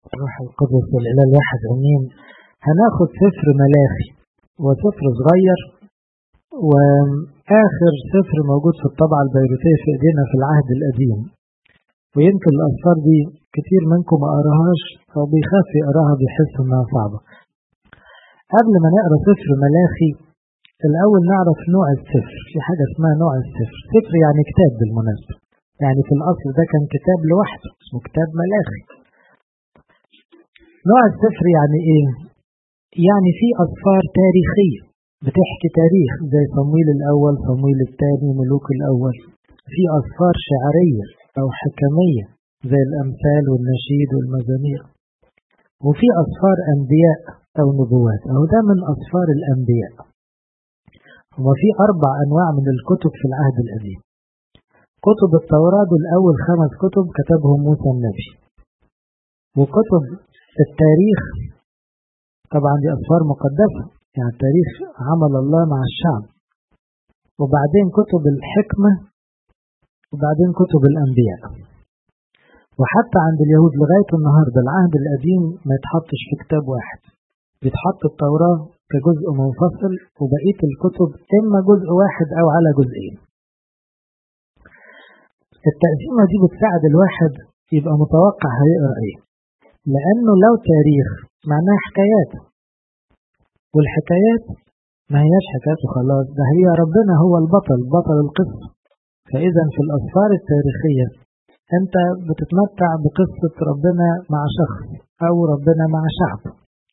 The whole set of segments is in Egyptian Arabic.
الروح القدس والإله الواحد أمين هناخد سفر ملاخي وسفر صغير وآخر سفر موجود في الطبعة البيروتية في إيدينا في العهد القديم ويمكن الأسفار دي كتير منكم ما قراهاش أو بيخاف يقراها بيحس إنها صعبة قبل ما نقرا سفر ملاخي الأول نعرف نوع السفر في حاجة اسمها نوع السفر سفر يعني كتاب بالمناسبة يعني في الأصل ده كان كتاب لوحده اسمه كتاب ملاخي نوع السفر يعني إيه؟ يعني في أسفار تاريخية بتحكي تاريخ زي صمويل الأول صمويل الثاني ملوك الأول في أسفار شعرية أو حكمية زي الأمثال والنشيد والمزامير وفي أسفار أنبياء أو نبوات أو ده من أسفار الأنبياء وفي أربع أنواع من الكتب في العهد القديم كتب التوراة دول أول خمس كتب كتبهم موسى النبي وكتب التاريخ طبعا دي أسفار مقدسة يعني التاريخ عمل الله مع الشعب وبعدين كتب الحكمة وبعدين كتب الأنبياء وحتى عند اليهود لغاية النهاردة العهد القديم ما يتحطش في كتاب واحد بيتحط التوراة كجزء منفصل وبقية الكتب إما جزء واحد أو على جزئين التقسيمة دي بتساعد الواحد يبقى متوقع هيقرأ إيه لأنه لو تاريخ معناها حكايات والحكايات ما هياش حكايات وخلاص ده هي ربنا هو البطل بطل القصة فإذا في الأسفار التاريخية أنت بتتمتع بقصة ربنا مع شخص أو ربنا مع شعب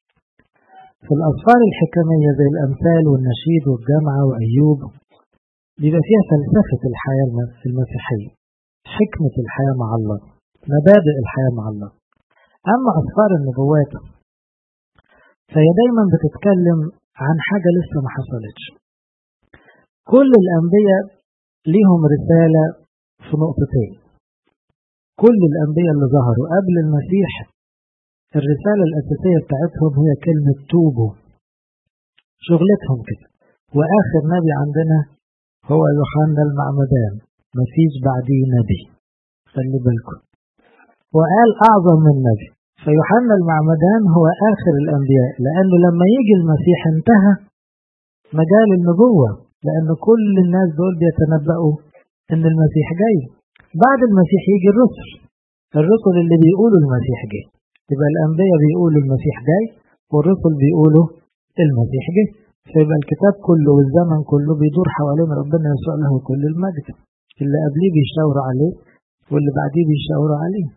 في الأسفار الحكمية زي الأمثال والنشيد والجامعة وأيوب بيبقى فيها فلسفة الحياة المسيحية حكمة الحياة مع الله مبادئ الحياة مع الله أما أسفار النبوات فهي دايما بتتكلم عن حاجة لسه ما حصلتش كل الأنبياء ليهم رسالة في نقطتين كل الأنبياء اللي ظهروا قبل المسيح الرسالة الأساسية بتاعتهم هي كلمة توبوا شغلتهم كده وآخر نبي عندنا هو يوحنا المعمدان مفيش بعديه نبي خلي بالكم وقال أعظم من نبي فيوحنا المعمدان هو آخر الأنبياء لأنه لما يجي المسيح انتهى مجال النبوة لأن كل الناس دول بيتنبأوا إن المسيح جاي بعد المسيح يجي الرسل الرسل اللي بيقولوا المسيح جاي يبقى الأنبياء بيقولوا المسيح جاي والرسل بيقولوا المسيح جاي فيبقى الكتاب كله والزمن كله بيدور حوالين ربنا يسوع له كل المجد اللي قبليه بيشاوروا عليه واللي بعديه بيشاوروا عليه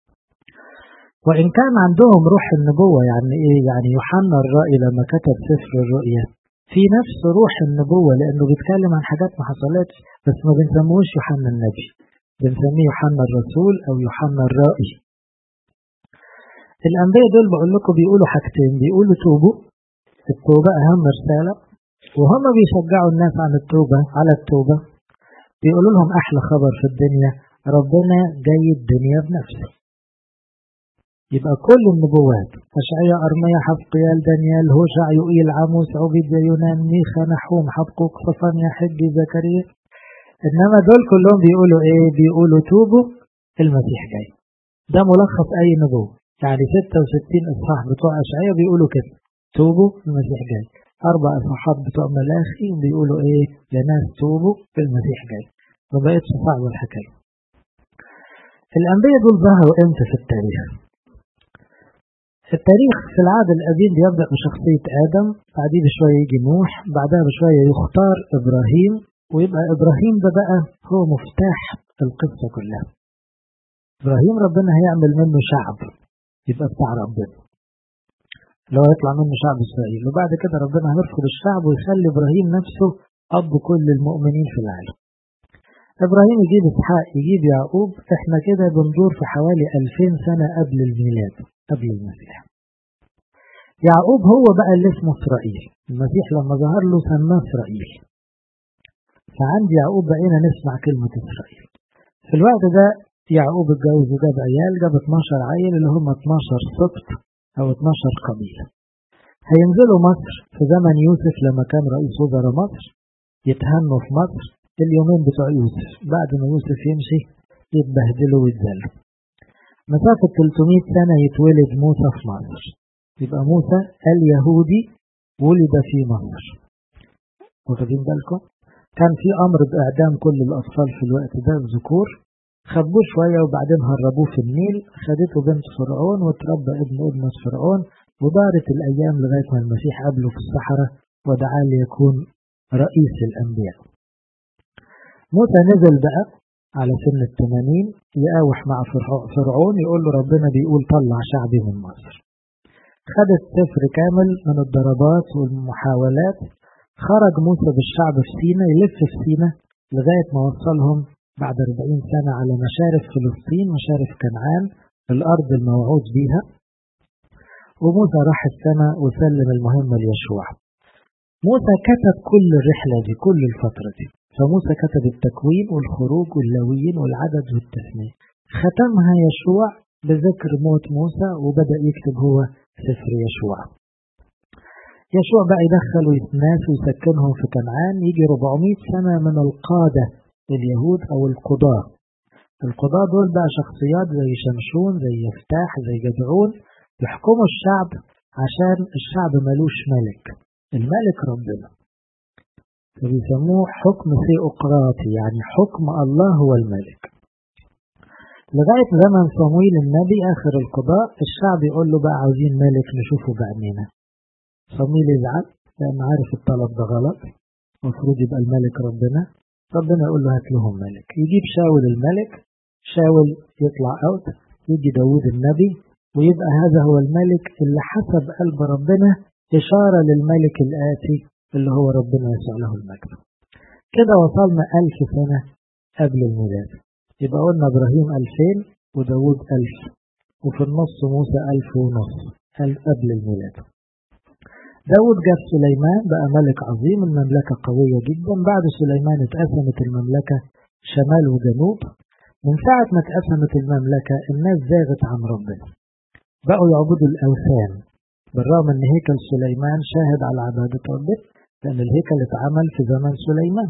وإن كان عندهم روح النبوة يعني إيه يعني يوحنا الرائي لما كتب سفر الرؤيا في نفس روح النبوة لأنه بيتكلم عن حاجات ما حصلتش بس ما بنسموش يوحنا النبي بنسميه يوحنا الرسول أو يوحنا الرائي الأنبياء دول بقول لكم بيقولوا حاجتين بيقولوا توبوا التوبة أهم رسالة وهم بيشجعوا الناس عن التوبة على التوبة بيقولوا لهم أحلى خبر في الدنيا ربنا جاي الدنيا بنفسه يبقى كل النبوات أشعياء أرميا حفقيال دانيال هوشع يوئيل عاموس عبيد يونان ميخا نحوم حبقوق صفانيا حجي زكريا إنما دول كلهم بيقولوا إيه بيقولوا توبوا المسيح جاي ده ملخص أي نبوة يعني 66 إصحاح بتوع أشعياء بيقولوا كده توبوا المسيح جاي أربع إصحاحات بتوع ملاخي بيقولوا إيه يا ناس توبوا المسيح جاي ما بقتش صعبة الحكاية الأنبياء دول ظهروا إمتى في التاريخ التاريخ في العهد القديم بيبدأ بشخصية آدم بعديه بشوية يجي نوح بعدها بشوية يختار إبراهيم ويبقى إبراهيم ده بقى هو مفتاح القصة كلها إبراهيم ربنا هيعمل منه شعب يبقى بتاع ربنا اللي هو يطلع منه شعب إسرائيل وبعد كده ربنا هيرفض الشعب ويخلي إبراهيم نفسه أب كل المؤمنين في العالم إبراهيم يجيب إسحاق يجيب يعقوب إحنا كده بندور في حوالي 2000 سنة قبل الميلاد قبل المسيح يعقوب هو بقى اللي اسمه إسرائيل المسيح لما ظهر له سماه إسرائيل فعند يعقوب بقينا نسمع كلمة إسرائيل في الوقت ده يعقوب اتجوز وجاب عيال جاب 12 عيل اللي هم 12 سبط أو 12 قبيلة هينزلوا مصر في زمن يوسف لما كان رئيس وزراء مصر يتهنوا في مصر اليومين بتوع يوسف بعد ما يوسف يمشي يتبهدلوا ويتذلوا مسافة 300 سنة يتولد موسى في مصر يبقى موسى اليهودي ولد في مصر واخدين بالكم كان في أمر بإعدام كل الأطفال في الوقت ده الذكور خبوه شوية وبعدين هربوه في النيل خدته بنت فرعون وتربى ابن ابنة فرعون ودارت الأيام لغاية ما المسيح قابله في الصحراء ودعاه ليكون رئيس الأنبياء موسى نزل بقى على سن الثمانين يقاوح مع فرعون يقول له ربنا بيقول طلع شعبي من مصر خد السفر كامل من الضربات والمحاولات خرج موسى بالشعب في سينا يلف في سينا لغاية ما وصلهم بعد 40 سنة على مشارف فلسطين مشارف كنعان الأرض الموعود بيها وموسى راح السماء وسلم المهمة ليشوع موسى كتب كل الرحلة دي كل الفترة دي فموسى كتب التكوين والخروج واللاويين والعدد والتثنية ختمها يشوع بذكر موت موسى وبدأ يكتب هو سفر يشوع يشوع بقى يدخل الناس ويسكنهم في كنعان يجي 400 سنة من القادة اليهود أو القضاة القضاة دول بقى شخصيات زي شمشون زي يفتاح زي جدعون يحكموا الشعب عشان الشعب ملوش ملك الملك ربنا فبيسموه حكم ثيوقراطي يعني حكم الله هو الملك لغاية زمن صمويل النبي آخر القضاء الشعب يقول له بقى عاوزين ملك نشوفه بعينينا صمويل يزعل لأن عارف الطلب ده غلط المفروض يبقى الملك ربنا ربنا يقول له هات لهم ملك يجيب شاول الملك شاول يطلع اوت يجي داوود النبي ويبقى هذا هو الملك اللي حسب قلب ربنا إشارة للملك الآتي اللي هو ربنا يسوع له المجد كده وصلنا ألف سنة قبل الميلاد يبقى قلنا إبراهيم ألفين وداود ألف وفي النص موسى ألف ونص ألف قبل الميلاد داود جاب سليمان بقى ملك عظيم المملكة قوية جدا بعد سليمان اتقسمت المملكة شمال وجنوب من ساعة ما اتقسمت المملكة الناس زاغت عن ربنا بقوا يعبدوا الأوثان بالرغم ان هيكل سليمان شاهد على عبادة ربنا لأن الهيكل اتعمل في زمن سليمان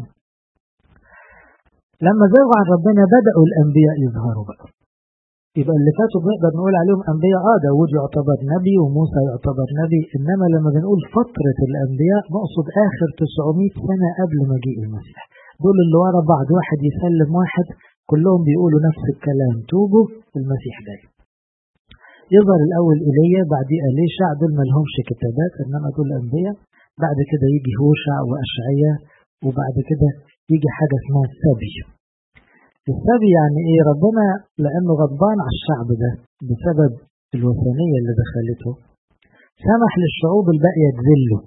لما زاغوا عن ربنا بدأوا الأنبياء يظهروا بقى يبقى اللي فاتوا بنقدر نقول عليهم أنبياء آه داود يعتبر نبي وموسى يعتبر نبي إنما لما بنقول فترة الأنبياء نقصد آخر 900 سنة قبل مجيء المسيح دول اللي ورا بعض واحد يسلم واحد كلهم بيقولوا نفس الكلام توبوا المسيح جاي يظهر الأول إيليا بعديه أليشع دول ما لهمش كتابات إنما دول أنبياء بعد كده يجي هوشع وأشعية وبعد كده يجي حاجة اسمها السبي السبي يعني ايه ربنا لانه غضبان على الشعب ده بسبب الوثنية اللي دخلته سمح للشعوب الباقية تذله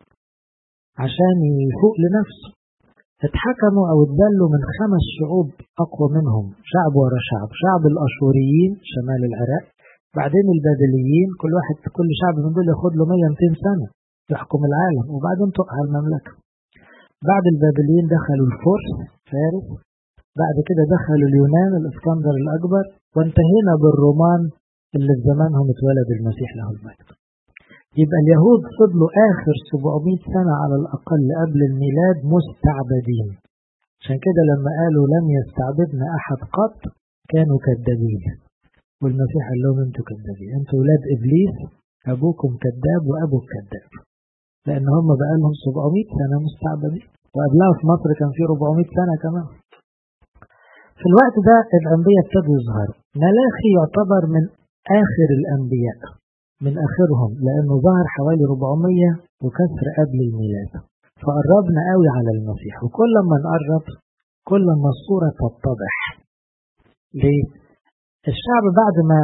عشان يفوق لنفسه اتحكموا او اتذلوا من خمس شعوب اقوى منهم شعب ورا شعب شعب الاشوريين شمال العراق بعدين البابليين كل واحد كل شعب من دول ياخد له 100 200 سنة يحكم العالم وبعدين تقع المملكة بعد البابليين دخلوا الفرس فارس بعد كده دخلوا اليونان الاسكندر الأكبر وانتهينا بالرومان اللي في زمانهم اتولد المسيح له المجد يبقى اليهود فضلوا آخر 700 سنة على الأقل قبل الميلاد مستعبدين عشان كده لما قالوا لم يستعبدنا أحد قط كانوا كذابين والمسيح قال لهم انتوا كذابين انتوا ولاد إبليس أبوكم كذاب وأبوك كذاب لأن هم بقى لهم 700 سنة مستعبدين وقبلها في مصر كان في 400 سنة كمان في الوقت ده الأنبياء ابتدوا يظهروا ملاخي يعتبر من آخر الأنبياء من آخرهم لأنه ظهر حوالي 400 وكسر قبل الميلاد فقربنا قوي على المسيح وكل ما نقرب كل ما الصورة تتضح ليه؟ الشعب بعد ما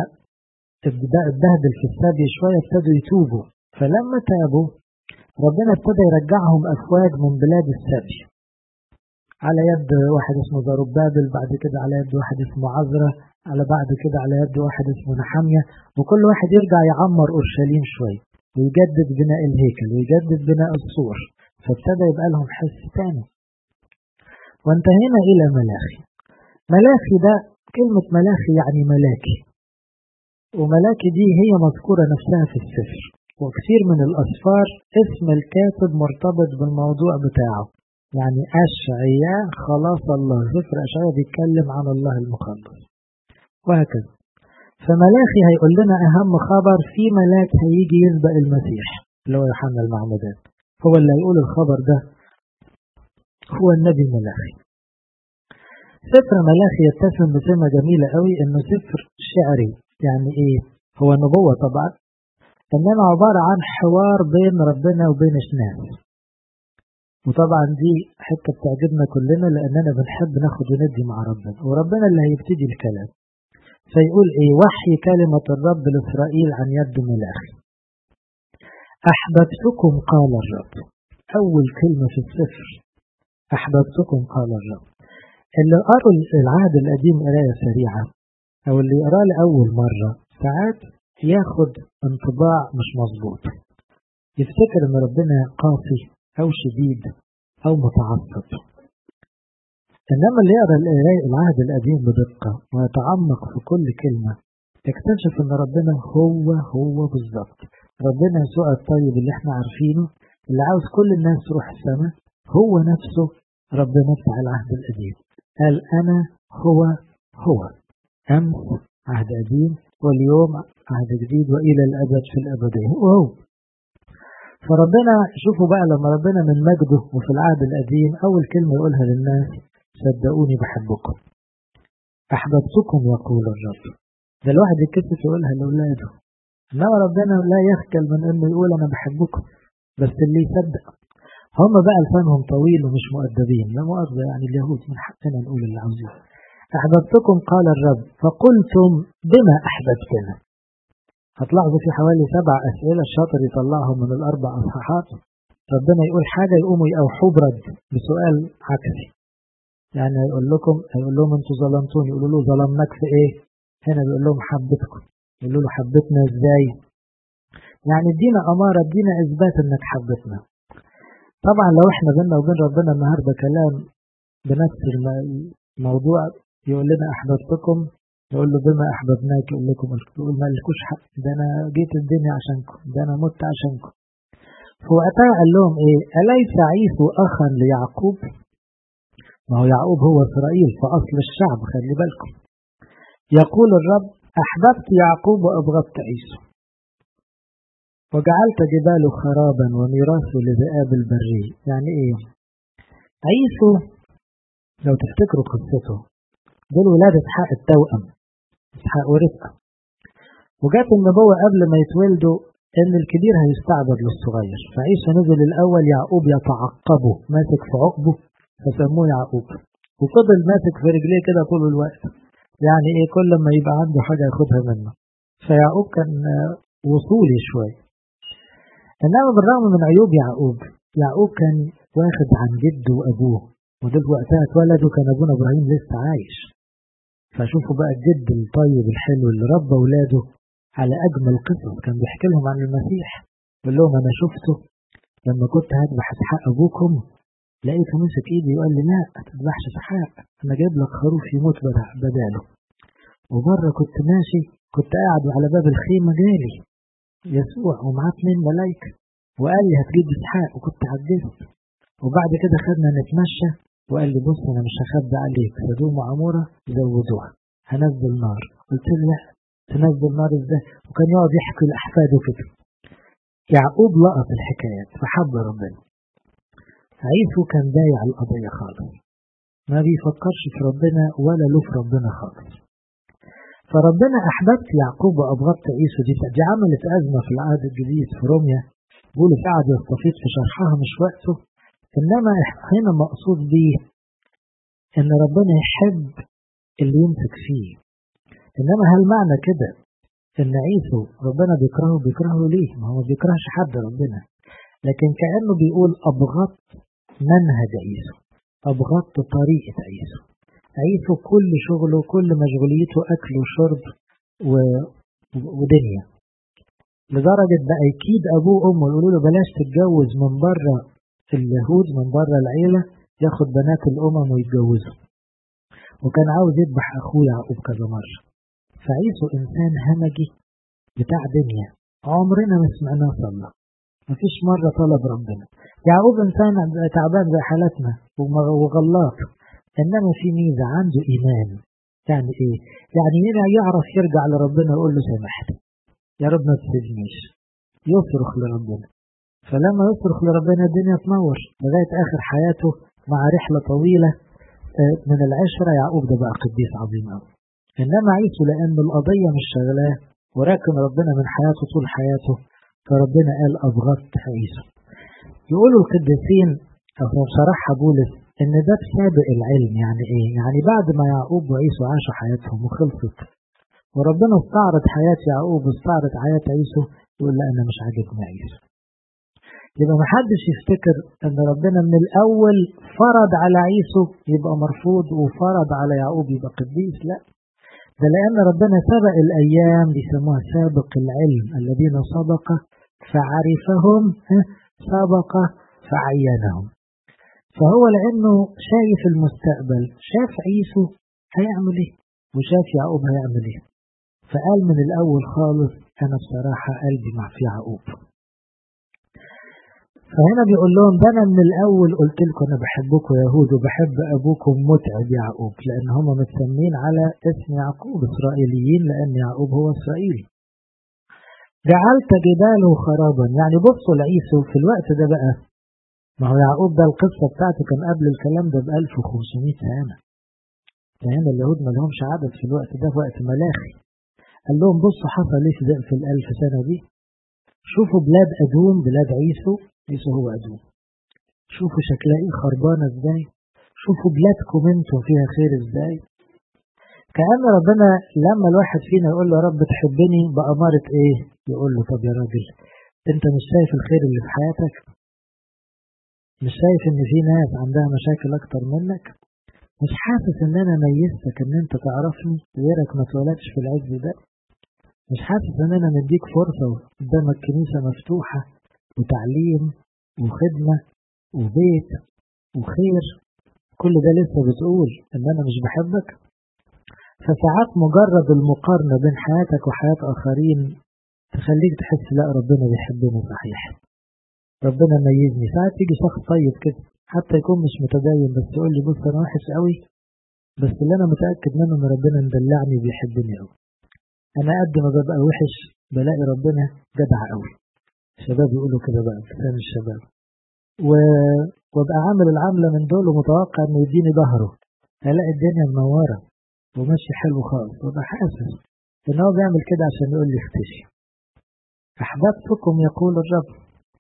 اتبهدل في السبي شوية ابتدوا يتوبوا فلما تابوا ربنا ابتدى يرجعهم أفواج من بلاد السبي على يد واحد اسمه زربابل بعد كده على يد واحد اسمه عزرة على بعد كده على يد واحد اسمه نحمية وكل واحد يرجع يعمر أورشليم شوية ويجدد بناء الهيكل ويجدد بناء السور فابتدى يبقى لهم حس تاني وانتهينا إلى ملاخي ملاخي ده كلمة ملاخي يعني ملاكي وملاكي دي هي مذكورة نفسها في السفر وكثير من الأسفار اسم الكاتب مرتبط بالموضوع بتاعه يعني أشعياء خلاص الله سفر أشعياء بيتكلم عن الله المخلص وهكذا فملاخي هيقول لنا أهم خبر في ملاك هيجي يسبق المسيح اللي هو يوحنا المعمدان هو اللي هيقول الخبر ده هو النبي ملاخي سفر ملاخي يتسم بسمة جميلة قوي انه سفر شعري يعني ايه هو نبوة طبعا انما عبارة عن حوار بين ربنا وبين الناس وطبعا دي حتة بتعجبنا كلنا لاننا بنحب ناخد وندي مع ربنا وربنا اللي هيبتدي الكلام فيقول ايه وحي كلمة الرب لإسرائيل عن يد ملاخي أحببتكم قال الرب أول كلمة في السفر أحببتكم قال الرب اللي قروا العهد القديم قراية سريعة أو اللي يقراه لأول مرة ساعات ياخد انطباع مش مظبوط يفتكر إن ربنا قاسي أو شديد أو متعصب إنما اللي يقرأ العهد القديم بدقة ويتعمق في كل كلمة يكتشف إن ربنا هو هو بالظبط ربنا يسوع الطيب اللي احنا عارفينه اللي عاوز كل الناس تروح السماء هو نفسه ربنا بتاع العهد القديم قال أنا هو هو أمس عهد قديم واليوم عهد جديد وإلى الأبد في الأبدية وهو فربنا شوفوا بقى لما ربنا من مجده وفي العهد القديم أول كلمة يقولها للناس صدقوني بحبكم أحببتكم يقول الرب ده الواحد يتكسف يقولها لأولاده إنما ربنا لا يخجل من إنه يقول أنا بحبكم بس اللي يصدق هم بقى لسانهم طويل ومش مؤدبين لا مؤاخذة يعني اليهود من حقنا نقول اللي عاوزينه أحببتكم قال الرب فقلتم بما أحببتنا هتلاحظوا في حوالي سبع أسئلة الشاطر يطلعهم من الأربع أصحاحات ربنا يقول حاجة يقوموا يأوحوا برد بسؤال عكسي يعني هيقول لكم هيقول لهم انتوا ظلمتوني يقولوا له ظلمناك في ايه؟ هنا بيقول لهم حبتكم يقولوا له حبتنا ازاي؟ يعني ادينا أمارة ادينا إثبات انك حبتنا طبعا لو احنا بينا وبين ربنا النهارده كلام بنفس الموضوع يقول لنا احببتكم يقول له بما احببناك يقول لكم يقول ما لكوش حق ده انا جيت الدنيا عشانكم ده انا مت عشانكم فوقتها قال لهم ايه اليس عيسو اخا ليعقوب ما هو يعقوب هو اسرائيل فاصل الشعب خلي بالكم يقول الرب احببت يعقوب وابغضت عيسو وجعلت جباله خرابا وميراثه لذئاب البرية يعني ايه عيسو لو تفتكروا قصته دول ولاد اسحاق التوأم اسحاق ورفقة وجات النبوة قبل ما يتولدوا ان الكبير هيستعبد للصغير فعيسى نزل الاول يعقوب يتعقبه ماسك في عقبه فسموه يعقوب وفضل ماسك في رجليه كده طول الوقت يعني ايه كل ما يبقى عنده حاجة ياخدها منه فيعقوب كان وصولي شويه إنما بالرغم من عيوب يعقوب يعقوب كان واخد عن جده وأبوه ودول وقتها اتولدوا كان أبونا إبراهيم لسه عايش فشوفوا بقى الجد الطيب الحلو اللي ربى ولاده على أجمل قصص كان بيحكي لهم عن المسيح يقول لهم أنا شفته لما كنت هذبح إسحاق أبوكم لقيته مسك إيدي وقال لي لا ما تذبحش إسحاق أنا جايب لك خروف يموت بداله ومرة كنت ماشي كنت قاعد على باب الخيمة جالي يسوع ومعاه اتنين ملايكة وقال لي هتجيب اسحاق وكنت عجزت وبعد كده خدنا نتمشى وقال لي بص انا مش هخبي عليك سدوم وعمورة زودوها هنزل نار قلت له لا تنزل نار ازاي وكان يقعد يحكي لاحفاده كده يعقوب لقط الحكايات فحب ربنا عيسو كان بايع القضية خالص ما بيفكرش في ربنا ولا له في ربنا خالص فربنا أحببت يعقوب وأبغضت عيسو دي دي عملت أزمة في العهد الجديد في روميا بولس قاعد يستفيض في شرحها مش وقته إنما هنا مقصود بيه إن ربنا يحب اللي يمسك فيه إنما هل معنى كده إن عيسو ربنا بيكرهه بيكرهه ليه؟ ما هو بيكرهش حد ربنا لكن كأنه بيقول أبغضت منهج عيسو أبغضت طريقة عيسو عيسو كل شغله كل مشغوليته أكل وشرب و... ودنيا لدرجة بقى يكيد أبوه وأمه يقولوا له بلاش تتجوز من بره اليهود من بره العيلة ياخد بنات الأمم ويتجوزوا وكان عاوز يذبح أخوه يعقوب كذا مرة فعيسو إنسان همجي بتاع دنيا عمرنا ما سمعناه صلى مفيش مرة طلب ربنا يعقوب إنسان تعبان زي حالتنا وغلاط إنما في ميزة عنده إيمان يعني ايه يعني هنا يعرف يرجع لربنا ويقول له سامحت يا رب ما تسيبنيش يصرخ لربنا فلما يصرخ لربنا الدنيا تنور لغاية آخر حياته مع رحلة طويلة من العشرة يعقوب ده بقى قديس عظيم قوي إنما عيسو لأن القضية مش شغلاه وراكن ربنا من حياته طول حياته فربنا قال أبغضت عيسو يقولوا القديسين أو شرحها بولس إن ده بسابق العلم يعني إيه؟ يعني بعد ما يعقوب وعيسو عاشوا حياتهم وخلصت وربنا استعرض حياة يعقوب واستعرض حياة عيسو يقول لا أنا مش عاجبني عيسو يبقى ما حدش يفتكر ان ربنا من الاول فرض على عيسو يبقى مرفوض وفرض على يعقوب يبقى قديس لا ده لان ربنا سبق الايام بيسموها سابق العلم الذين سبق فعرفهم سبق فعينهم فهو لانه شايف المستقبل شاف عيسو هيعمل ايه وشاف يعقوب هيعمل ايه فقال من الاول خالص انا بصراحه قلبي مع في يعقوب فهنا بيقول لهم ده انا من الاول قلت لكم انا بحبكم يهود وبحب ابوكم متعب يعقوب لان هم متسمين على اسم يعقوب اسرائيليين لان يعقوب هو اسرائيلي جعلت جباله خرابا يعني بصوا لعيسو في الوقت ده بقى ما هو يعقوب ده القصه بتاعته كان قبل الكلام ده ب 1500 سنه فهنا اليهود ما لهمش عدد في الوقت ده في وقت ملاخي قال لهم بصوا حصل ايه في الألف سنة دي شوفوا بلاد أدوم بلاد عيسو عيسو هو أدوم شوفوا شكلها ايه خربانة ازاي شوفوا بلادكم انتم فيها خير ازاي كأن ربنا لما الواحد فينا يقول له يا رب تحبني بأمارة ايه يقول له طب يا راجل انت مش شايف الخير اللي في حياتك مش شايف ان في ناس عندها مشاكل اكتر منك مش حاسس ان انا ميزتك ان انت تعرفني غيرك ما اتولدش في العز ده مش حاسس ان انا مديك فرصة قدامك كنيسة مفتوحة وتعليم وخدمة وبيت وخير كل ده لسه بتقول ان انا مش بحبك فساعات مجرد المقارنة بين حياتك وحياة اخرين تخليك تحس لا ربنا بيحبني صحيح ربنا ميزني ساعات يجي شخص طيب كده حتى يكون مش متدين بس يقول لي بص انا وحش قوي بس اللي انا متاكد منه ان ربنا مدلعني وبيحبني قوي انا قد ما ببقى وحش بلاقي ربنا جدع قوي الشباب يقولوا كده بقى لسان الشباب و... وابقى عامل العاملة من دول ومتوقع انه يديني ظهره الاقي الدنيا منورة وماشي حلو خالص وابقى حاسس ان هو بيعمل كده عشان يقول لي اختشي احببتكم يقول الرب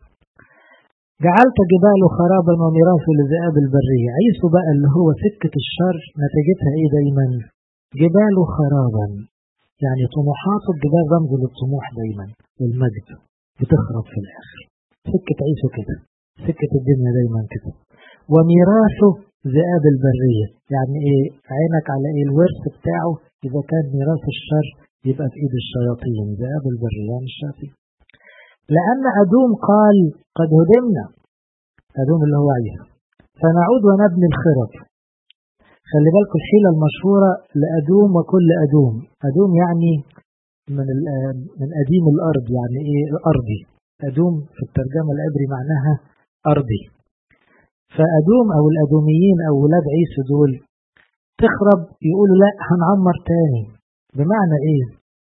جعلت جباله خرابا وميراثه لذئاب البرية عيسو بقى اللي هو سكة الشر نتيجتها ايه دايما جباله خرابا يعني طموحاته الجبال رمز للطموح دايما والمجد بتخرب في الاخر سكة عيسو كده سكة الدنيا دايما كده وميراثه ذئاب البرية يعني ايه عينك على ايه الورث بتاعه اذا كان ميراث الشر يبقى في ايد الشياطين ذئاب البرية يعني الشياطين لأن أدوم قال قد هدمنا أدوم اللي هو عيسى فنعود ونبني الخرب خلي بالكم الحيلة المشهورة لأدوم وكل أدوم أدوم يعني من من أديم الأرض يعني إيه الأرضي أدوم في الترجمة العبري معناها أرضي فأدوم أو الأدوميين أو ولاد عيسى دول تخرب يقولوا لا هنعمر تاني بمعنى إيه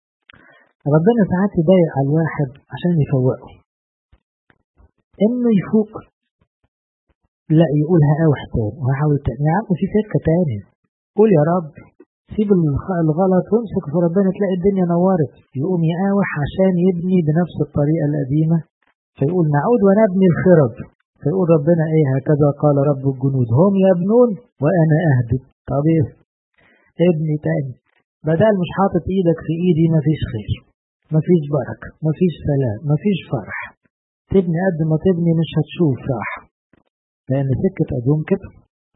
ربنا ساعات يضايق على الواحد عشان يفوقه انه يفوق لا يقولها اوح تاني ويحاول تاني يا عم في سكه تاني قول يا رب سيب الغلط وامسك في ربنا تلاقي الدنيا نورت يقوم يقاوح عشان يبني بنفس الطريقه القديمه فيقول نعود ونبني الخرب فيقول ربنا ايه هكذا قال رب الجنود هم يبنون وانا اهدي طب ايه ابني تاني بدل مش حاطط ايدك في ايدي مفيش خير مفيش بركة مفيش سلام مفيش فرح تبني قد ما تبني مش هتشوف راحة لأن سكة أدوم كده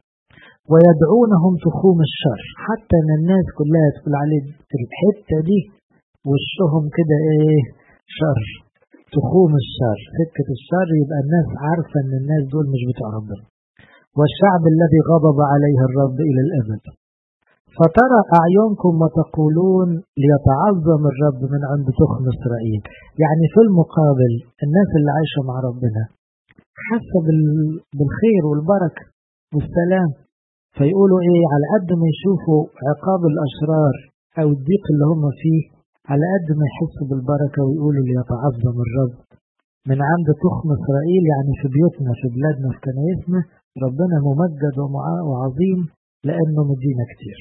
ويدعونهم تخوم الشر حتى ان الناس كلها تقول عليه الحتة دي وشهم كده ايه شر تخوم الشر سكة الشر يبقى الناس عارفة ان الناس دول مش بتوع ربنا والشعب الذي غضب عليه الرب إلى الأبد فترى أعينكم وتقولون ليتعظم الرب من عند تخم إسرائيل يعني في المقابل الناس اللي عايشة مع ربنا حاسة بالخير والبركة والسلام فيقولوا ايه على قد ما يشوفوا عقاب الاشرار او الضيق اللي هم فيه على قد ما يحسوا بالبركة ويقولوا ليتعظم الرب من عند تخم اسرائيل يعني في بيوتنا في بلادنا في كنايسنا ربنا ممجد وعظيم لانه مدينا كتير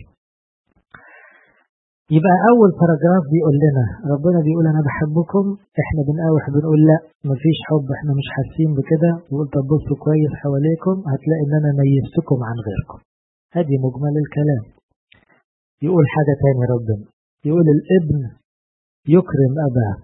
يبقى أول باراجراف بيقول لنا ربنا بيقول أنا بحبكم إحنا بنقاوح بنقول لا مفيش حب إحنا مش حاسين بكده يقول طب بصوا كويس حواليكم هتلاقي إن أنا ميزتكم عن غيركم هذه مجمل الكلام يقول حاجة تاني ربنا يقول الابن يكرم أباه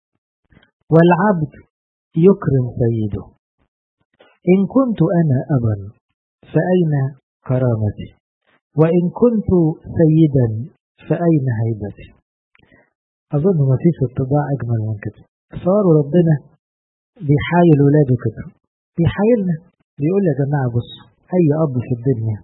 والعبد يكرم سيده إن كنت أنا أبا فأين كرامتي وإن كنت سيدا فأين هيبتي أظن ما فيش اتباع أجمل من كده تصوروا ربنا بيحايل ولاده كده بيحايلنا بيقول يا جماعة بص أي أب في الدنيا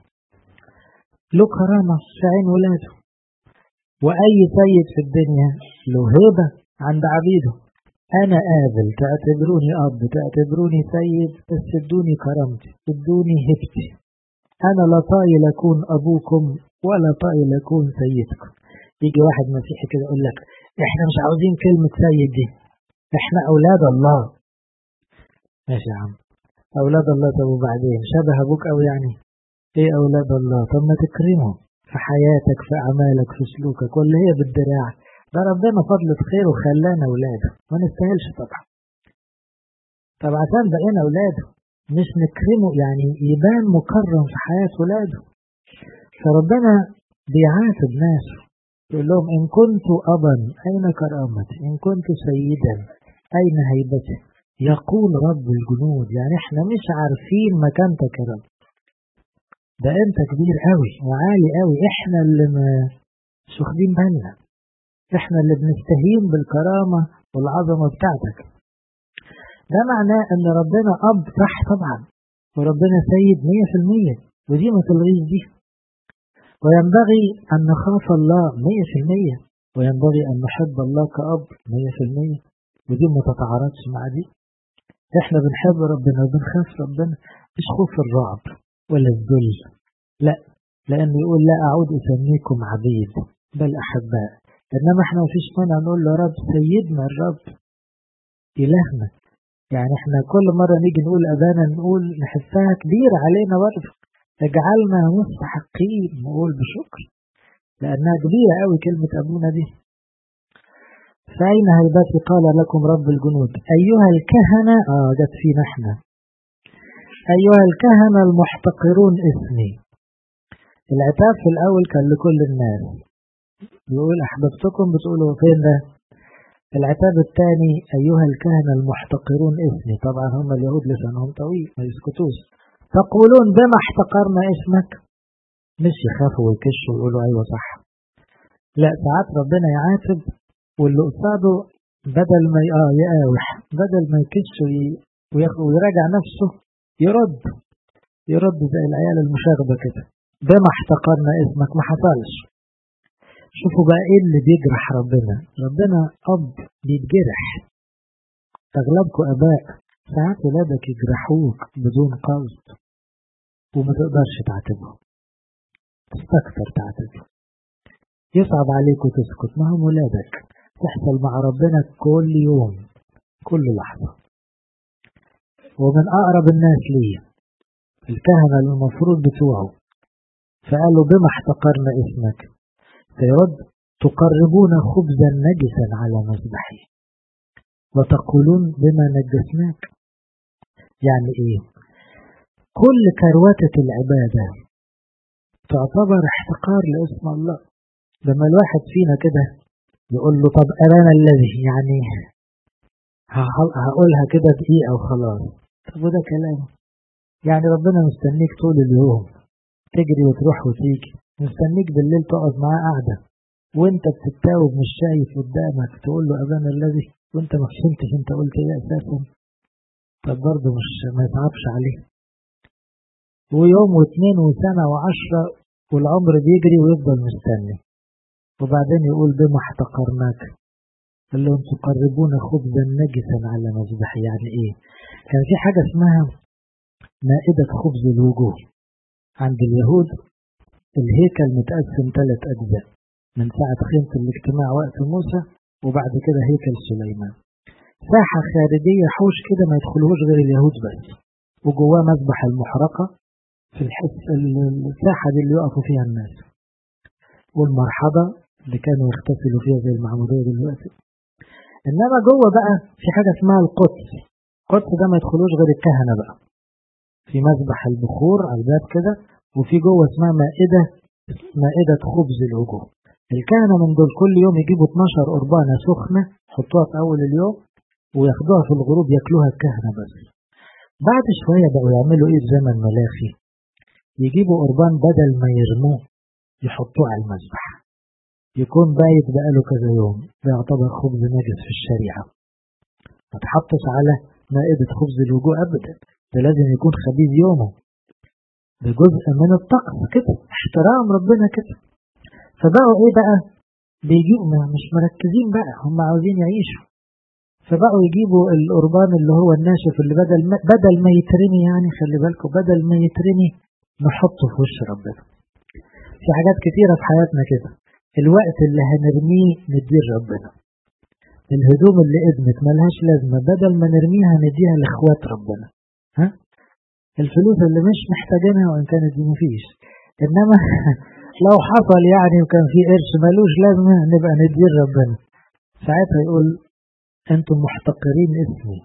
له كرامة في عين ولاده وأي سيد في الدنيا له هيبة عند عبيده أنا قابل تعتبروني أب تعتبروني سيد بس ادوني كرامتي ادوني هبتي أنا لا طايل أكون أبوكم ولا طايل أكون سيدكم يجي واحد مسيحي كده يقول لك إحنا مش عاوزين كلمة سيد دي إحنا أولاد الله ماشي يا عم أولاد الله طب وبعدين شبه أبوك أو يعني إيه أولاد الله طب ما تكرمه في حياتك في أعمالك في سلوكك ولا هي بالدراع ده ربنا فضلة خير وخلانا أولاده ما نستاهلش طبعا طب عشان بقينا أولاده مش نكرمه يعني يبان مكرم في حياة ولاده فربنا بيعاتب ناسه يقول لهم إن كنت أبا أين كرامتي إن كنت سيدا أين هيبتي يقول رب الجنود يعني احنا مش عارفين مكانتك يا رب ده انت كبير قوي وعالي قوي احنا اللي مش واخدين بالنا احنا اللي بنستهين بالكرامة والعظمة بتاعتك ده معناه ان ربنا اب صح طبعا وربنا سيد مية في المية ودي ما تلغيش دي وينبغي ان نخاف الله مية في المية وينبغي ان نحب الله كأب مية في المية ودي ما تتعارضش مع دي احنا بنحب ربنا وبنخاف ربنا مش خوف الرعب ولا الذل لا لأنه يقول لا أعود أسميكم عبيد بل أحباء إنما احنا مفيش مانع نقول له رب سيدنا الرب إلهنا يعني احنا كل مرة نيجي نقول أبانا نقول نحسها كبيرة علينا برضه اجعلنا مستحقين نقول بشكر لأنها كبيرة قوي كلمة أبونا دي فأين هيبتي قال لكم رب الجنود أيها الكهنة آه جت فينا احنا أيها الكهنة المحتقرون اسمي العتاب في الأول كان لكل الناس يقول أحببتكم بتقولوا فين ده العتاب الثاني أيها الكهنة المحتقرون اسمي طبعا هم اليهود لسانهم طويل ما يسكتوش تقولون بما احتقرنا اسمك مش يخافوا ويكشوا ويقولوا أيوة صح لا ساعات ربنا يعاتب واللي قصاده بدل ما اه يقاوح بدل ما يكش ويراجع نفسه يرد يرد زي العيال المشاغبة كده بما احتقرنا اسمك ما حصلش شوفوا بقى ايه اللي بيجرح ربنا ربنا اب بيتجرح اغلبكم اباء ساعات ولادك يجرحوك بدون قصد وما تقدرش تعاتبهم تستكثر تعاتبهم يصعب عليك وتسكت ما هم ولادك تحصل مع ربنا كل يوم كل لحظة ومن أقرب الناس لي الكهنة المفروض بتوعه فقالوا بما احتقرنا اسمك فيرد تقربون خبزا نجسا على مذبحي وتقولون بما نجسناك يعني ايه كل كروتة العبادة تعتبر احتقار لاسم الله لما الواحد فينا كده يقول له طب أرانا الذي يعني هقولها كده دقيقة وخلاص طب وده كلام يعني ربنا مستنيك طول اليوم تجري وتروح وتيجي مستنيك بالليل تقعد معاه قاعدة وانت بتتاوب مش شايف قدامك تقول له أبانا الذي وانت ما فهمتش انت قلت ايه اساسا طب برضه مش ما يتعبش عليه ويوم واثنين وسنة وعشرة والعمر بيجري ويفضل مستني وبعدين يقول بما احتقرناك قال لهم تقربون خبزا نجسا على مذبحي يعني ايه كان في حاجة اسمها مائدة خبز الوجوه عند اليهود الهيكل متقسم ثلاث أجزاء من ساعة خيمة الاجتماع وقت موسى وبعد كده هيكل سليمان ساحة خارجية حوش كده ما يدخلوش غير اليهود بس وجواه مذبح المحرقة في الحس الساحة دي اللي يقفوا فيها الناس والمرحبة اللي كانوا يغتسلوا فيها زي المعمودية دلوقتي إنما جوه بقى في حاجة اسمها القدس القدس ده ما يدخلوش غير الكهنة بقى في مذبح البخور على الباب كده وفي جوه اسمها مائدة مائدة خبز الوجوه الكهنة من دول كل يوم يجيبوا 12 قربانة سخنة يحطوها في أول اليوم وياخدوها في الغروب ياكلوها الكهنة بس بعد شوية بقوا يعملوا إيه في زمن ملاخي يجيبوا قربان بدل ما يرموه يحطوه على المذبح يكون بايت بقاله كذا يوم ده يعتبر خبز نجس في الشريعة ما تحطش على مائدة خبز الوجوه أبدا ده لازم يكون خبيز يومه ده جزء من الطقس كده احترام ربنا كده فبقوا ايه بقى بيجيبوا مش مركزين بقى هم عاوزين يعيشوا فبقوا يجيبوا القربان اللي هو الناشف اللي بدل ما بدل ما يترمي يعني خلي بالكم بدل ما يترمي نحطه في وش ربنا في حاجات كتيرة في حياتنا كده الوقت اللي هنرميه نديه ربنا الهدوم اللي ادمت ملهاش لازمة بدل ما نرميها نديها لاخوات ربنا ها الفلوس اللي مش محتاجينها وان كانت دي مفيش انما لو حصل يعني وكان في قرش ملوش لازمة نبقى نديه ربنا ساعتها يقول انتم محتقرين اسمي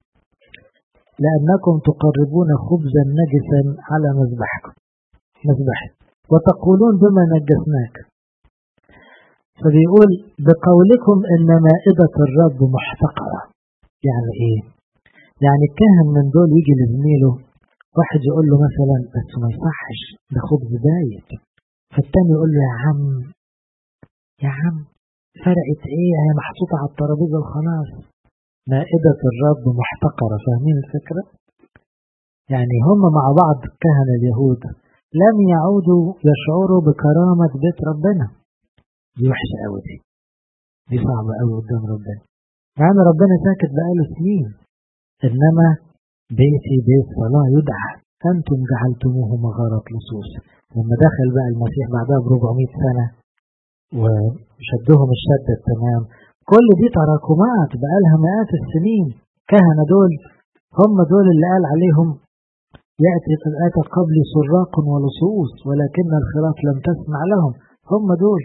لأنكم تقربون خبزا نجسا على مذبحكم مذبحي وتقولون بما نجسناك فبيقول بقولكم ان مائدة الرب محتقرة يعني ايه يعني الكاهن من دول يجي لزميله واحد يقول له مثلا بس ما يصحش ده خبز بايت فالتاني يقول له يا عم يا عم فرقت ايه هي محطوطة على الترابيزة وخلاص مائدة الرب محتقرة فاهمين الفكرة يعني هم مع بعض كهنة اليهود لم يعودوا يشعروا بكرامة بيت ربنا دي وحشة قوي دي دي صعبة قوي قدام ربنا مع ان ربنا ساكت بقاله سنين انما بيتي بيت صلاة يدعى انتم جعلتموه مغارة لصوص لما دخل بقى المسيح بعدها ب 400 سنة وشدهم الشدة التمام كل دي تراكمات بقالها مئات السنين كهنة دول هم دول اللي قال عليهم يأتي آتى قبلي سراق ولصوص ولكن الخلاف لم تسمع لهم هم دول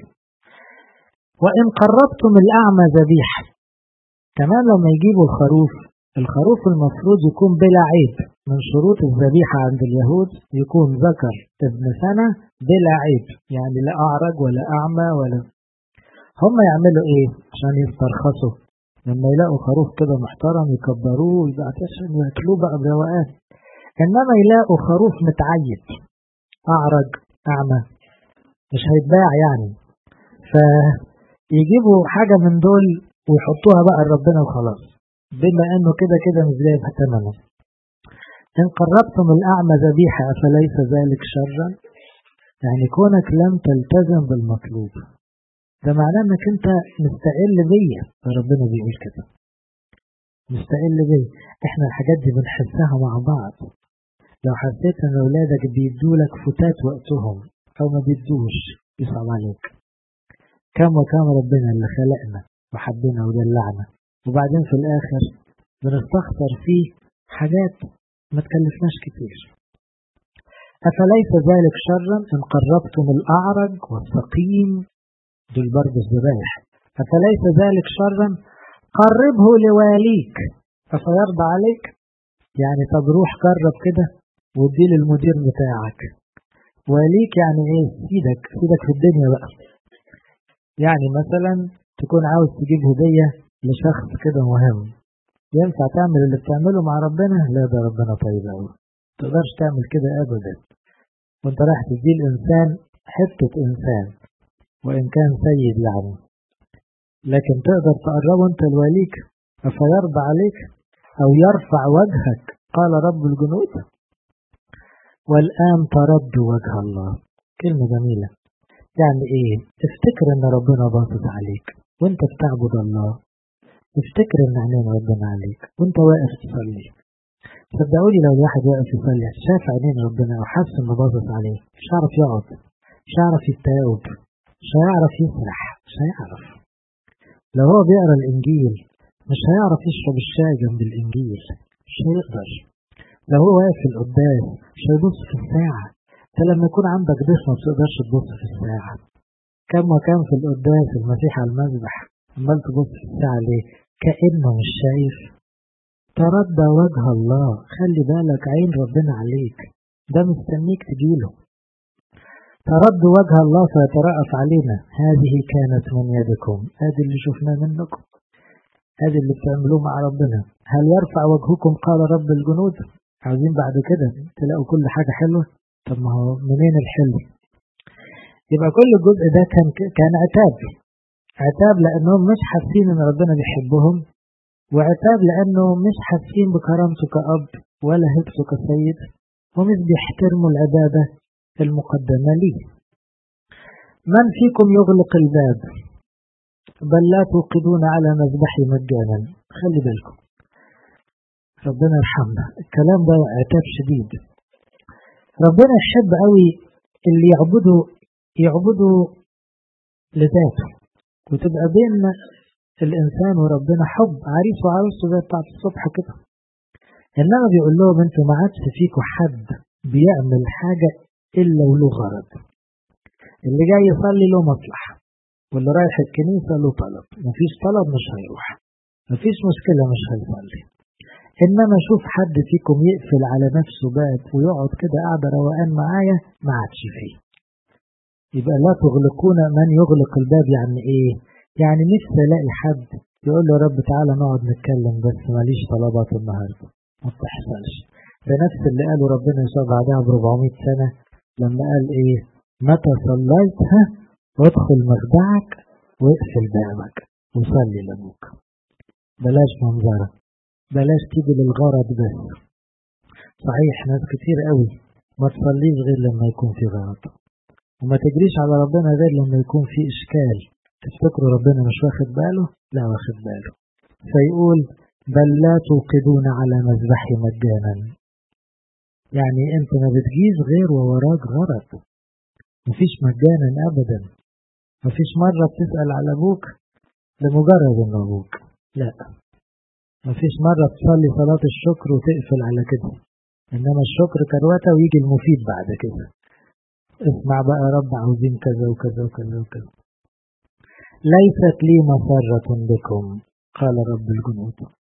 وإن قربتم الأعمى ذبيحة كمان لما يجيبوا الخروف الخروف المفروض يكون بلا عيب من شروط الذبيحة عند اليهود يكون ذكر ابن سنة بلا عيب يعني لا أعرج ولا أعمى ولا هم يعملوا إيه عشان يسترخصوا لما يلاقوا خروف كده محترم يكبروه ويبقى عشان ياكلوه بقى بروقان إنما يلاقوا خروف متعيب أعرج أعمى مش هيتباع يعني فيجيبوا حاجة من دول ويحطوها بقى لربنا وخلاص بما انه كده كده مش جايب ثمنه ان قربتم الاعمى ذبيحه افليس ذلك شرا يعني كونك لم تلتزم بالمطلوب ده معناه انك انت مستقل بيا ربنا بيقول كده مستقل بيا احنا الحاجات دي بنحسها مع بعض لو حسيت ان اولادك بيدولك فتات وقتهم او ما بيدوش يصعب عليك كم وكم ربنا اللي خلقنا وحبنا ودلعنا وبعدين في الآخر بنستخسر فيه حاجات ما تكلفناش كتير أفليس ذلك شرا إن قربتم الأعرج والسقيم دول برضه الذبائح أفليس ذلك شرا قربه لواليك أفيرضى عليك يعني طب روح جرب كده واديه للمدير بتاعك واليك يعني ايه سيدك سيدك في الدنيا بقى يعني مثلا تكون عاوز تجيب هدية لشخص كده مهم ينفع تعمل اللي بتعمله مع ربنا لا ده ربنا طيب قوي تقدرش تعمل كده ابدا وانت رايح تدي الانسان حتة انسان وان كان سيد يعني لكن تقدر تقربه انت لوليك افيرضى عليك او يرفع وجهك قال رب الجنود والان ترد وجه الله كلمة جميلة يعني ايه افتكر ان ربنا باصص عليك وانت بتعبد الله افتكر ان عينين ربنا عليك وانت واقف تصلي صدقوني لو الواحد واقف يصلي شاف عينين ربنا او حاسس انه باصص عليه مش هيعرف يقعد مش هيعرف يتجاوب مش هيعرف يسرح مش هيعرف لو هو بيقرا الانجيل مش هيعرف يشرب الشاي جنب الانجيل مش هيقدر لو هو واقف في القداس مش هيبص في الساعة انت لما يكون عندك ضيف ما بتقدرش تبص في الساعة كم وكم في القداس المسيح على المذبح عمال تبص في الساعة ليه؟ كأنه مش شايف تردى وجه الله خلي بالك عين ربنا عليك ده مستنيك تجيله ترد وجه الله فيترأف علينا هذه كانت من يدكم هذه اللي شفناه منكم هذه اللي بتعملوه مع ربنا هل يرفع وجهكم قال رب الجنود عاوزين بعد كده تلاقوا كل حاجة حلوة طب ما هو منين الحلو يبقى كل الجزء ده كان كان عتاب عتاب لأنهم مش حاسين إن ربنا بيحبهم وعتاب لأنه مش حاسين بكرامته كأب ولا هبته كسيد ومش بيحترموا العبادة المقدمة ليه من فيكم يغلق الباب بل لا توقدون على مذبحي مجانا خلي بالكم ربنا يرحمنا الكلام ده عتاب شديد ربنا يحب قوي اللي يعبدوا يعبدوا لذاته وتبقى بين الإنسان وربنا حب عريس وعروسه زي بتاعت الصبح كده إنما بيقول لهم أنتوا ما عادش فيكم حد بيعمل حاجة إلا وله غرض اللي جاي يصلي له مصلحة واللي رايح الكنيسة له طلب مفيش طلب مش هيروح مفيش مشكلة مش هيصلي إنما أشوف حد فيكم يقفل على نفسه باب ويقعد كده قاعدة روقان معايا ما عادش فيه يبقى لا تغلقون من يغلق الباب يعني إيه؟ يعني نفسي ألاقي حد يقول له يا رب تعالى نقعد نتكلم بس ماليش طلبات النهارده ما بتحصلش ده نفس اللي قاله ربنا يسوع بعدها ب 400 سنة لما قال إيه؟ متى صليت ها وادخل مخدعك واقفل بابك وصلي لأبوك بلاش منظرة بلاش تيجي للغرض بس صحيح ناس كتير قوي ما تصليش غير لما يكون في غرض وما تجريش على ربنا غير لما يكون في إشكال تفتكروا ربنا مش واخد باله لا واخد باله فيقول بل لا توقدون على مذبحي مجانا يعني انت ما بتجيش غير ووراك غرض مفيش مجانا ابدا مفيش مرة بتسأل على ابوك لمجرد ان ابوك لا مفيش مرة تصلي صلاة الشكر وتقفل على كده انما الشكر كروته ويجي المفيد بعد كده اسمع بقى يا رب عاوزين كذا وكذا وكذا وكذا ليست لي مسرة بكم قال رب الجنود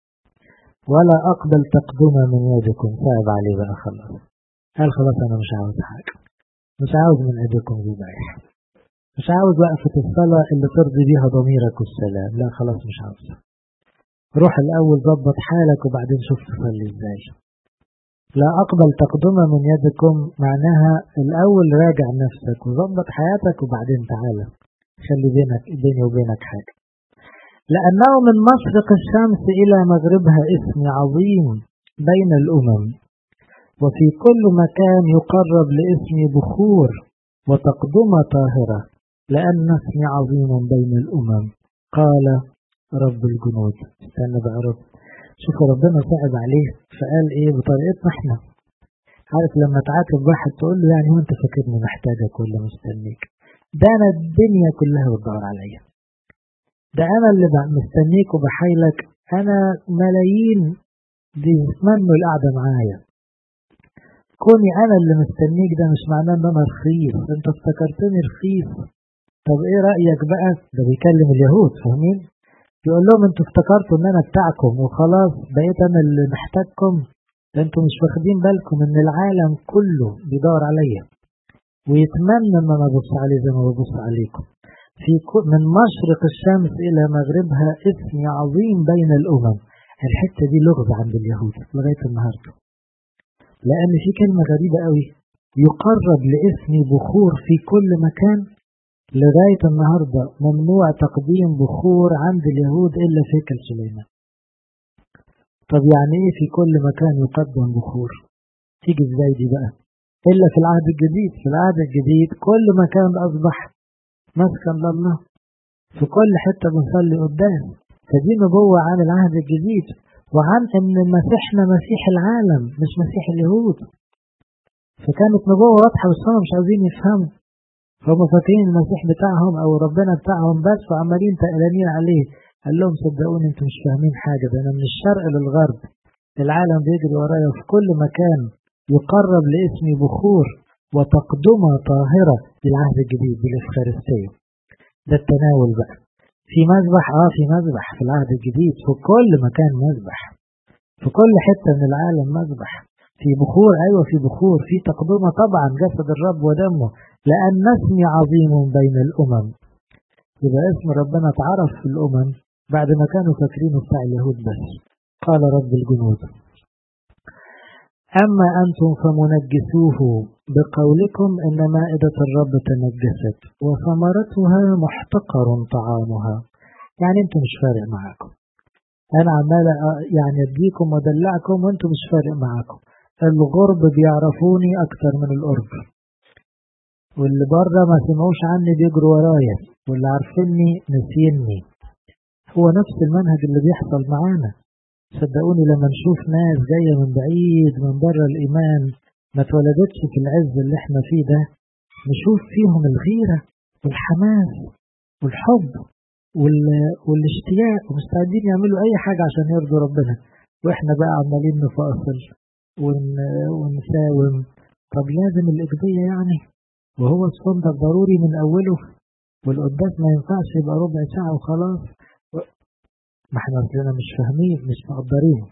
ولا أقبل تقدمة من يدكم صعب علي بقى خلاص قال خلاص أنا مش عاوز حاجة مش عاوز من أيديكم ذبايح مش عاوز وقفة الصلاة اللي ترضي بيها ضميرك والسلام لا خلاص مش عاوز روح الأول ظبط حالك وبعدين شوف تصلي ازاي لا أقبل تقدمة من يدكم معناها الأول راجع نفسك وظبط حياتك وبعدين تعالى خلي بينك بيني وبينك حاجة لأنه من مشرق الشمس إلى مغربها اسم عظيم بين الأمم وفي كل مكان يقرب لاسمي بخور وتقدمة طاهرة لأن اسمي عظيم بين الأمم قال رب الجنود استنى بقى رب شوف ربنا صعب عليه فقال ايه بطريقتنا احنا عارف لما تعاتب واحد تقول له يعني هو انت فاكرني محتاجك ولا مستنيك ده انا الدنيا كلها بتدور عليا ده انا اللي مستنيك وبحايلك انا ملايين بيتمنوا القعده معايا كوني انا اللي مستنيك ده مش معناه ان انا رخيص انت افتكرتني رخيص طب ايه رايك بقى ده بيكلم اليهود فاهمين يقول لهم انتوا افتكرتوا ان انا بتاعكم وخلاص بقيت انا اللي محتاجكم ده انتوا مش واخدين بالكم ان العالم كله بيدور عليا ويتمنى ان انا ابص عليه زي ما ببص عليكم في من مشرق الشمس الى مغربها اسمي عظيم بين الامم الحته دي لغز عند اليهود لغايه النهارده لان في كلمه غريبه قوي يقرب لاسمي بخور في كل مكان لغاية النهاردة ممنوع تقديم بخور عند اليهود إلا في هيكل سليمان طب يعني إيه في كل مكان يقدم بخور تيجي إزاي دي بقى إلا في العهد الجديد في العهد الجديد كل مكان أصبح مسكن لله في كل حتة بنصلي قدام فدي نبوة عن العهد الجديد وعن ان مسيحنا مسيح العالم مش مسيح اليهود فكانت نبوة واضحة بس هم مش عايزين يفهموا هم فاكرين المسيح بتاعهم او ربنا بتاعهم بس وعمالين تقلانين عليه قال لهم صدقوني انتم مش فاهمين حاجة ده انا من الشرق للغرب العالم بيجري ورايا في كل مكان يقرب لاسمي بخور وتقدمة طاهرة للعهد الجديد بالإفخارستية ده التناول بقى في مذبح اه في مذبح في العهد الجديد في كل مكان مذبح في كل حتة من العالم مذبح في بخور ايوه في بخور في تقدمة طبعا جسد الرب ودمه لأن اسمي عظيم بين الأمم يبقى اسم ربنا اتعرف في الأمم بعد ما كانوا فاكرينه بتاع اليهود بس قال رب الجنود أما أنتم فمنجسوه بقولكم إن مائدة الرب تنجست وثمرتها محتقر طعامها يعني أنتم مش فارق معاكم أنا عمال يعني أديكم وأدلعكم وأنتم مش فارق معاكم الغرب بيعرفوني أكتر من القرب واللي بره ما سمعوش عني بيجروا ورايا واللي عارفيني نسيني هو نفس المنهج اللي بيحصل معانا صدقوني لما نشوف ناس جاية من بعيد من بره الإيمان ما اتولدتش في العز اللي احنا فيه ده نشوف فيهم الغيرة والحماس والحب وال... والاشتياق ومستعدين يعملوا أي حاجة عشان يرضوا ربنا وإحنا بقى عمالين نفاصل ون... ونساوم طب لازم الإجبية يعني وهو الصوم ده ضروري من أوله والقداس ما ينفعش يبقى ربع ساعة وخلاص ما احنا اصلنا مش فاهمين مش مقدرين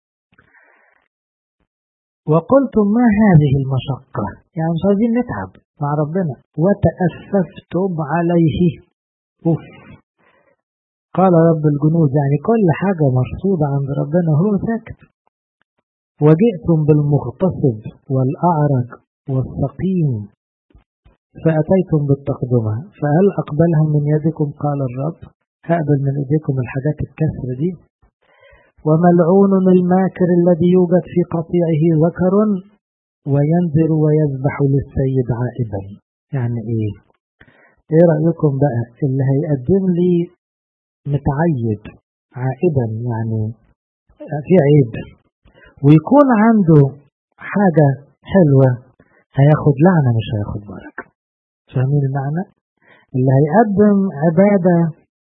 وقلتم ما هذه المشقة يعني مش عايزين نتعب مع ربنا وتأسفتم عليه أوف قال رب الجنود يعني كل حاجة مرصودة عند ربنا هو ساكت وجئتم بالمغتصب والأعرج والسقيم فأتيتم بالتقدمة فهل أقبلها من يدكم قال الرب هقبل من ايديكم الحاجات الكسر دي وملعون الماكر الذي يوجد في قطيعه ذكر وينذر ويذبح للسيد عائبا يعني ايه ايه رأيكم بقى اللي هيقدم لي متعيب عائبا يعني في عيب ويكون عنده حاجة حلوة هياخد لعنة مش هياخد بركة فاهمين المعنى اللي هيقدم عبادة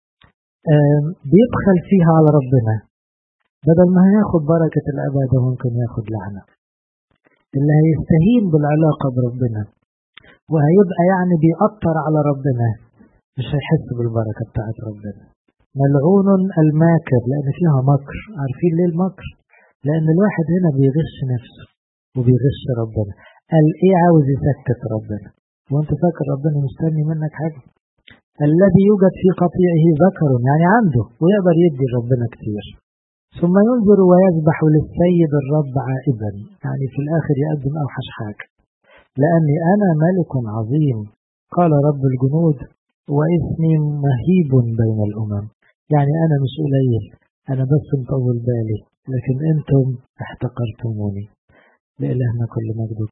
بيبخل فيها على ربنا بدل ما هياخد بركة العبادة ممكن ياخد لعنة اللي هيستهين بالعلاقة بربنا وهيبقى يعني بيأثر على ربنا مش هيحس بالبركة بتاعت ربنا ملعون الماكر لأن فيها مكر عارفين ليه المكر لأن الواحد هنا بيغش نفسه وبيغش ربنا قال إيه عاوز يسكت ربنا وانت فاكر ربنا مستني منك حاجة الذي يوجد في قطيعه ذكر يعني عنده ويقدر يدي ربنا كتير ثم ينظر ويذبح للسيد الرب عائبا يعني في الآخر يقدم أوحش حاجة لأني أنا ملك عظيم قال رب الجنود واسمي مهيب بين الأمم يعني أنا مش قليل أنا بس مطول بالي لكن أنتم احتقرتموني لإلهنا كل مجد